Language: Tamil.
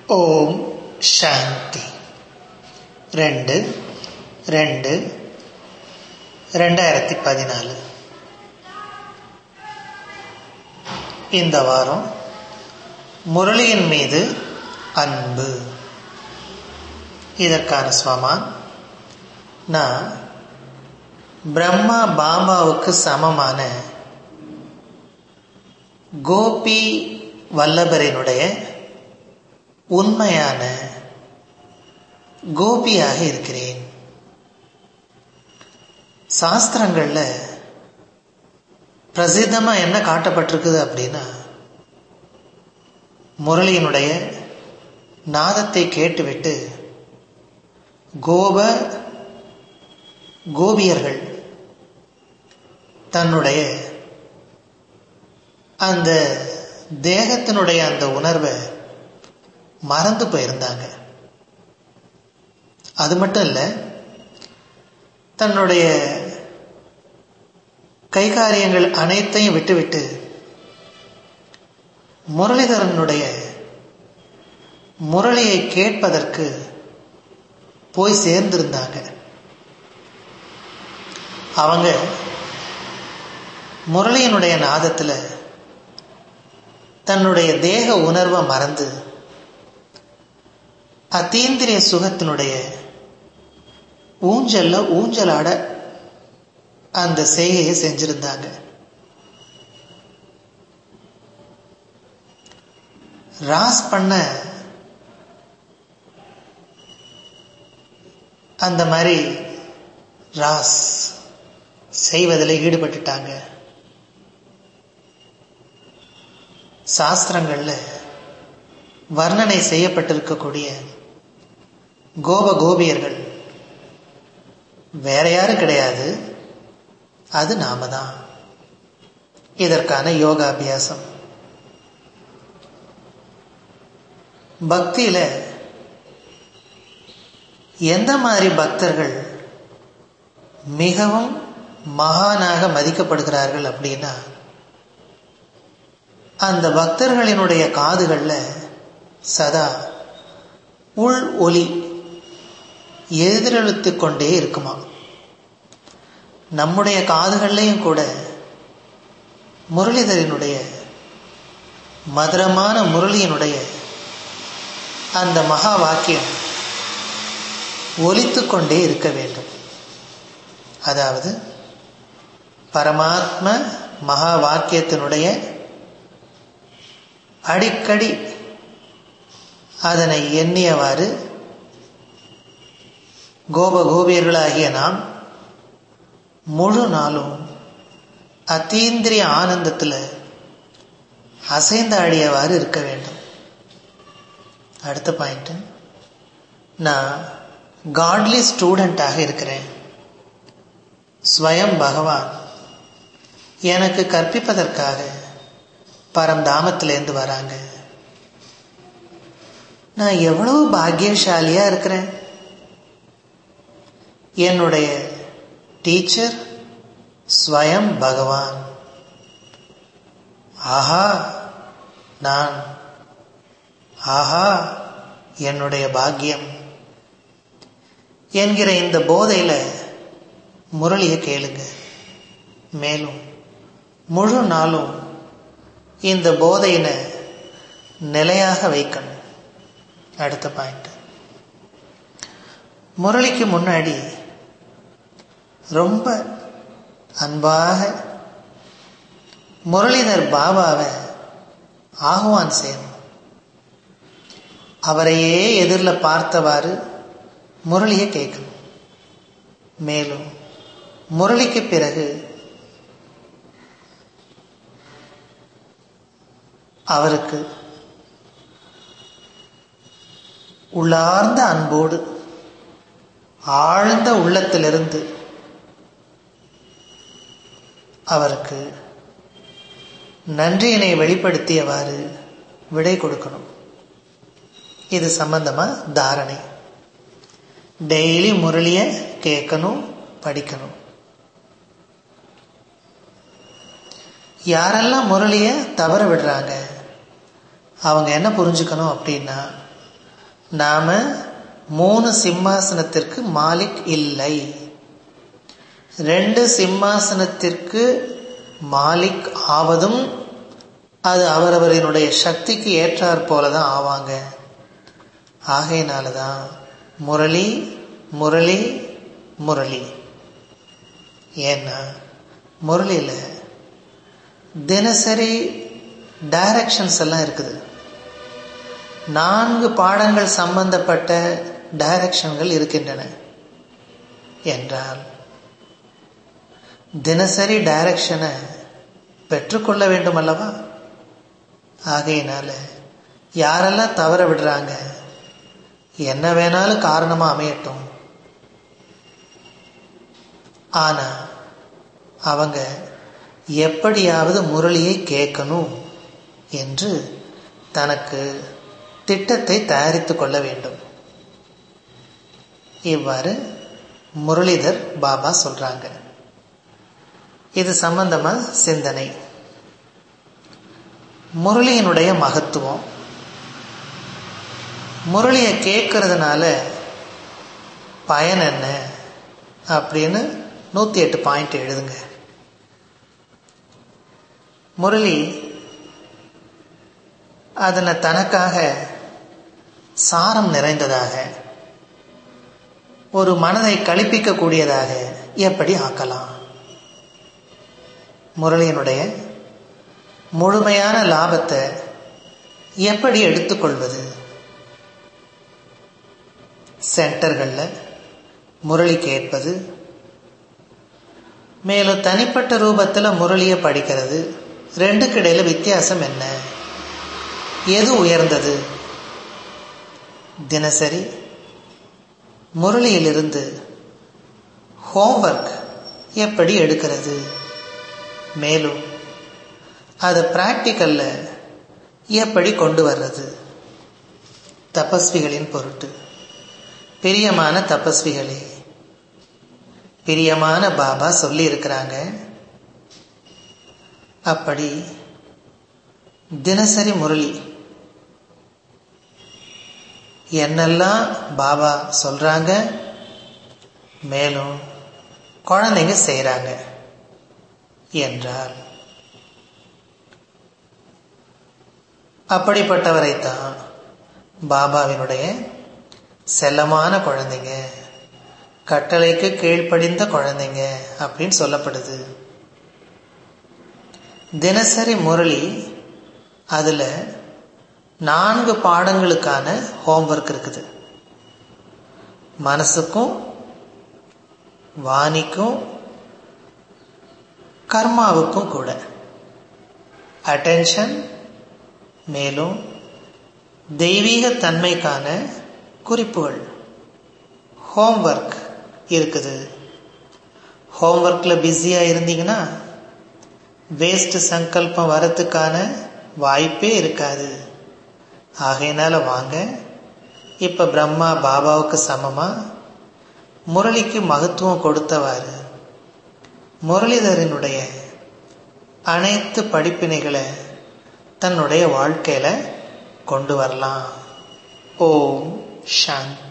ஓம் சாந்தி ரெண்டு ரெண்டு ரெண்டாயிரத்தி பதினாலு இந்த வாரம் முரளியின் மீது அன்பு இதற்கான ஸ்வமான் நான் பிரம்மா பாபாவுக்கு சமமான கோபி வல்லபரினுடைய உண்மையான கோபியாக இருக்கிறேன் சாஸ்திரங்கள்ல பிரசித்தமா என்ன காட்டப்பட்டிருக்குது அப்படின்னா முரளியினுடைய நாதத்தை கேட்டுவிட்டு கோப கோபியர்கள் தன்னுடைய அந்த தேகத்தினுடைய அந்த உணர்வை மறந்து போயிருந்தாங்க அது மட்டும் இல்லை தன்னுடைய கைகாரியங்கள் அனைத்தையும் விட்டுவிட்டு முரளிதரனுடைய முரளியை கேட்பதற்கு போய் சேர்ந்திருந்தாங்க அவங்க முரளியினுடைய நாதத்தில் தன்னுடைய தேக உணர்வை மறந்து அத்தீந்திரிய சுகத்தினுடைய ஊஞ்சல்ல ஊஞ்சலாட அந்த செய்கையை செஞ்சிருந்தாங்க ராஸ் பண்ண அந்த மாதிரி ராஸ் செய்வதில் ஈடுபட்டுட்டாங்க சாஸ்திரங்கள்ல வர்ணனை செய்யப்பட்டிருக்கக்கூடிய கோப கோபியர்கள் வேற யாரும் கிடையாது அது நாம தான் இதற்கான யோகாபியாசம் பக்தியில எந்த மாதிரி பக்தர்கள் மிகவும் மகானாக மதிக்கப்படுகிறார்கள் அப்படின்னா அந்த பக்தர்களினுடைய காதுகள்ல சதா உள் ஒலி எதிரெழுத்து கொண்டே இருக்குமா நம்முடைய காதுகள்லையும் கூட முரளிதரனுடைய மதுரமான முரளியினுடைய அந்த மகா வாக்கியம் ஒலித்து கொண்டே இருக்க வேண்டும் அதாவது பரமாத்ம மகா வாக்கியத்தினுடைய அடிக்கடி அதனை எண்ணியவாறு கோப கோபியர்களாகிய நாம் முழு நாளும் அத்தீந்திரிய ஆனந்தத்தில் அசைந்தாடியவாறு இருக்க வேண்டும் அடுத்த பாயிண்ட் நான் காட்லி ஸ்டூடெண்டாக இருக்கிறேன் ஸ்வயம் பகவான் எனக்கு கற்பிப்பதற்காக பரந்தாமத்திலேருந்து வராங்க நான் எவ்வளவு பாக்கியசாலியா இருக்கிறேன் என்னுடைய டீச்சர் ஸ்வயம் பகவான் ஆஹா நான் ஆஹா என்னுடைய பாக்கியம் என்கிற இந்த போதையில முரளிய கேளுங்க மேலும் முழு நாளும் இந்த போதையினை நிலையாக வைக்கணும் அடுத்த பாயிண்ட் முரளிக்கு முன்னாடி ரொம்ப அன்பாக முரளிதர் பாபாவை ஆகுவான் செய்யணும் அவரையே எதிரில் பார்த்தவாறு முரளியை கேட்கணும் மேலும் முரளிக்கு பிறகு அவருக்கு உள்ளார்ந்த அன்போடு ஆழ்ந்த உள்ளத்திலிருந்து அவருக்கு நன்றியினை வெளிப்படுத்தியவாறு விடை கொடுக்கணும் இது சம்பந்தமா தாரணை டெய்லி முரளிய கேட்கணும் படிக்கணும் யாரெல்லாம் முரளிய தவற விடுறாங்க அவங்க என்ன புரிஞ்சுக்கணும் அப்படின்னா நாம மூணு சிம்மாசனத்திற்கு மாலிக் இல்லை ரெண்டு சிம்மாசனத்திற்கு மாலிக் ஆவதும் அது அவரவரினுடைய சக்திக்கு ஏற்றாற் போல தான் ஆவாங்க ஆகையினால தான் முரளி முரளி முரளி ஏன்னா முரளியில் தினசரி டைரக்ஷன்ஸ் எல்லாம் இருக்குது நான்கு பாடங்கள் சம்பந்தப்பட்ட டைரக்ஷன்கள் இருக்கின்றன என்றால் தினசரி டைரக்ஷனை பெற்றுக்கொள்ள வேண்டும் அல்லவா ஆகையினால யாரெல்லாம் தவற விடுறாங்க என்ன வேணாலும் காரணமா அமையட்டும் ஆனா அவங்க எப்படியாவது முரளியை கேட்கணும் என்று தனக்கு திட்டத்தை தயாரித்து கொள்ள வேண்டும் இவ்வாறு முரளிதர் பாபா சொல்றாங்க இது சம்பந்தமா சிந்தனை முரளியினுடைய மகத்துவம் முரளியை கேட்கறதுனால பயன் என்ன அப்படின்னு நூற்றி எட்டு பாயிண்ட் எழுதுங்க முரளி அதில் தனக்காக சாரம் நிறைந்ததாக ஒரு மனதை கழிப்பிக்கக்கூடியதாக எப்படி ஆக்கலாம் முரளியினுடைய முழுமையான லாபத்தை எப்படி எடுத்துக்கொள்வது சென்டர்களில் முரளி கேட்பது மேலும் தனிப்பட்ட ரூபத்தில் முரளியை படிக்கிறது ரெண்டுக்கு இடையில வித்தியாசம் என்ன எது உயர்ந்தது தினசரி முரளியிலிருந்து ஹோம்ஒர்க் எப்படி எடுக்கிறது மேலும் அதை பிராக்டிக்கல்ல எப்படி கொண்டு வர்றது தபஸ்விகளின் பொருட்டு பிரியமான தபஸ்விகளே பிரியமான பாபா சொல்லி இருக்கிறாங்க அப்படி தினசரி முரளி என்னெல்லாம் பாபா சொல்றாங்க மேலும் குழந்தைங்க செய்கிறாங்க என்றால் அப்படிப்பட்டவரைத்தான் பாபாவினுடைய செல்லமான குழந்தைங்க கட்டளைக்கு கீழ்ப்படிந்த குழந்தைங்க அப்படின்னு சொல்லப்படுது தினசரி முரளி அதில் நான்கு பாடங்களுக்கான ஹோம்ஒர்க் இருக்குது மனசுக்கும் வாணிக்கும் கர்மாவுக்கும் கூட அட்டென்ஷன் மேலும் தெய்வீக தன்மைக்கான குறிப்புகள் ஹோம்ஒர்க் இருக்குது ஹோம்ஒர்க்கில் பிஸியாக இருந்தீங்கன்னா வேஸ்ட் சங்கல்பம் வரத்துக்கான வாய்ப்பே இருக்காது ஆகையினால வாங்க இப்போ பிரம்மா பாபாவுக்கு சமமாக முரளிக்கு மகத்துவம் கொடுத்தவாறு முரளிதரனுடைய அனைத்து படிப்பினைகளை தன்னுடைய வாழ்க்கையில் கொண்டு வரலாம் ஓம் சாந்தி